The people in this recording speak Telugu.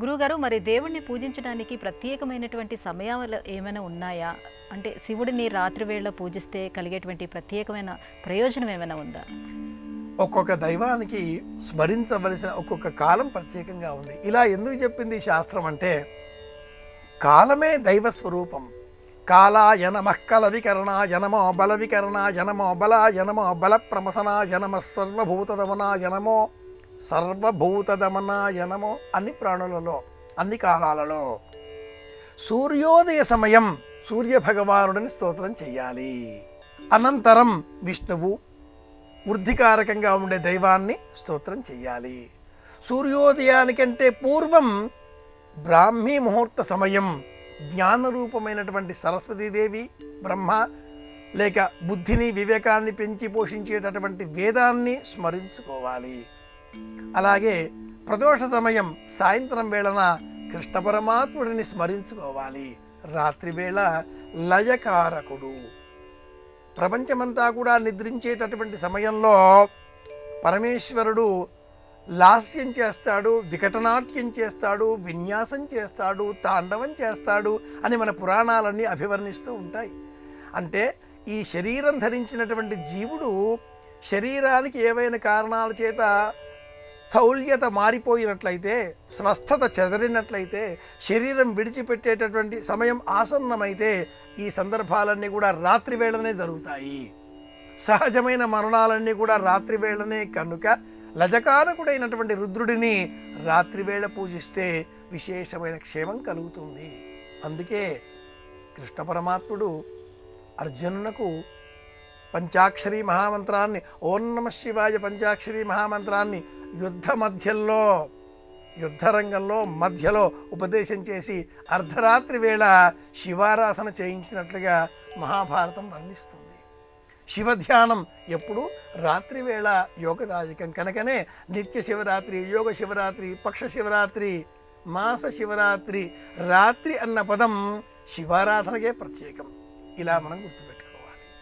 గురువుగారు మరి దేవుణ్ణి పూజించడానికి ప్రత్యేకమైనటువంటి సమయాలు ఏమైనా ఉన్నాయా అంటే శివుడిని రాత్రి వేళ పూజిస్తే కలిగేటువంటి ప్రత్యేకమైన ప్రయోజనం ఏమైనా ఉందా ఒక్కొక్క దైవానికి స్మరించవలసిన ఒక్కొక్క కాలం ప్రత్యేకంగా ఉంది ఇలా ఎందుకు చెప్పింది ఈ శాస్త్రం అంటే కాలమే దైవ స్వరూపం కాలాయ నమః కలవికరణ జనమో బల వికరణ జనమో బల జనమో బల ప్రమథన జనమ సర్వభూతదమన జనమో సర్వభూతదమన జనమో అన్ని ప్రాణులలో అన్ని కాలాలలో సూర్యోదయ సమయం సూర్య భగవానుడిని స్తోత్రం చేయాలి అనంతరం విష్ణువు వృద్ధికారకంగా ఉండే దైవాన్ని స్తోత్రం చెయ్యాలి సూర్యోదయానికంటే పూర్వం బ్రాహ్మీ ముహూర్త సమయం జ్ఞానరూపమైనటువంటి సరస్వతీదేవి బ్రహ్మ లేక బుద్ధిని వివేకాన్ని పెంచి పోషించేటటువంటి వేదాన్ని స్మరించుకోవాలి అలాగే ప్రదోష సమయం సాయంత్రం వేళన కృష్ణ పరమాత్ముడిని స్మరించుకోవాలి రాత్రి వేళ లయకారకుడు ప్రపంచమంతా కూడా నిద్రించేటటువంటి సమయంలో పరమేశ్వరుడు లాస్యం చేస్తాడు వికటనాట్యం చేస్తాడు విన్యాసం చేస్తాడు తాండవం చేస్తాడు అని మన పురాణాలన్నీ అభివర్ణిస్తూ ఉంటాయి అంటే ఈ శరీరం ధరించినటువంటి జీవుడు శరీరానికి ఏవైన కారణాల చేత స్థౌల్యత మారిపోయినట్లయితే స్వస్థత చెదరినట్లయితే శరీరం విడిచిపెట్టేటటువంటి సమయం ఆసన్నమైతే ఈ సందర్భాలన్నీ కూడా రాత్రి వేళనే జరుగుతాయి సహజమైన మరణాలన్నీ కూడా రాత్రి వేళనే కనుక లజకారకుడైనటువంటి రుద్రుడిని రాత్రివేళ పూజిస్తే విశేషమైన క్షేమం కలుగుతుంది అందుకే కృష్ణ పరమాత్ముడు అర్జునునకు పంచాక్షరి మహామంత్రాన్ని ఓం నమ శివాయ పంచాక్షరి మహామంత్రాన్ని యుద్ధ మధ్యంలో యుద్ధరంగంలో మధ్యలో ఉపదేశం చేసి అర్ధరాత్రి వేళ శివారాధన చేయించినట్లుగా మహాభారతం వర్ణిస్తుంది శివధ్యానం ఎప్పుడు రాత్రి వేళ యోగదాయకం కనుకనే నిత్య శివరాత్రి యోగ శివరాత్రి పక్ష శివరాత్రి మాస శివరాత్రి రాత్రి అన్న పదం శివారాధనకే ప్రత్యేకం ఇలా మనం గుర్తుపెట్టాలి